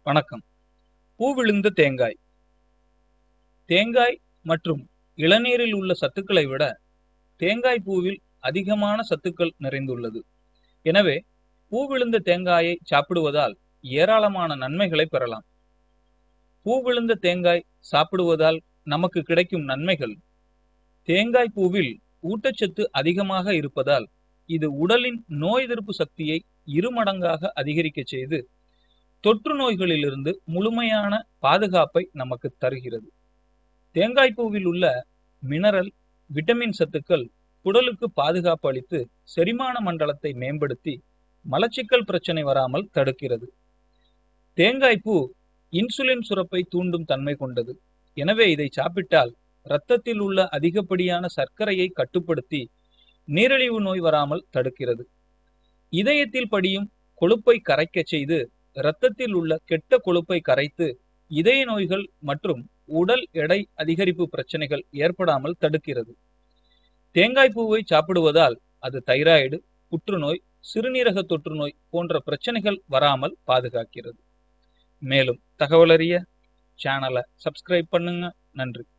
வணக்கம் பூ விழுந்த தேங்காய் தேங்காய் மற்றும் இளநீரில் உள்ள சத்துக்களை விட தேங்காய் பூவில் அதிகமான சத்துக்கள் நிறைந்துள்ளது எனவே பூ விழுந்த தேங்காயை சாப்பிடுவதால் ஏராளமான நன்மைகளை பெறலாம் பூ விழுந்த தேங்காய் சாப்பிடுவதால் நமக்கு கிடைக்கும் நன்மைகள் தேங்காய் பூவில் ஊட்டச்சத்து அதிகமாக இருப்பதால் இது உடலின் நோய் எதிர்ப்பு சக்தியை இருமடங்காக அதிகரிக்க செய்து தொற்று நோய்களிலிருந்து முழுமையான பாதுகாப்பை நமக்கு தருகிறது தேங்காய் பூவில் உள்ள மினரல் விட்டமின் சத்துக்கள் குடலுக்கு பாதுகாப்பு அளித்து செரிமான மண்டலத்தை மேம்படுத்தி மலச்சிக்கல் பிரச்சனை வராமல் தடுக்கிறது தேங்காய் பூ இன்சுலின் சுரப்பை தூண்டும் தன்மை கொண்டது எனவே இதை சாப்பிட்டால் இரத்தத்தில் உள்ள அதிகப்படியான சர்க்கரையை கட்டுப்படுத்தி நீரிழிவு நோய் வராமல் தடுக்கிறது இதயத்தில் படியும் கொழுப்பை கரைக்க செய்து இரத்தத்தில் உள்ள கெட்ட கொழுப்பை கரைத்து இதய நோய்கள் மற்றும் உடல் எடை அதிகரிப்பு பிரச்சனைகள் ஏற்படாமல் தடுக்கிறது தேங்காய் பூவை சாப்பிடுவதால் அது தைராய்டு புற்றுநோய் சிறுநீரக தொற்றுநோய் போன்ற பிரச்சனைகள் வராமல் பாதுகாக்கிறது மேலும் தகவல் அறிய சேனலை சப்ஸ்கிரைப் பண்ணுங்க நன்றி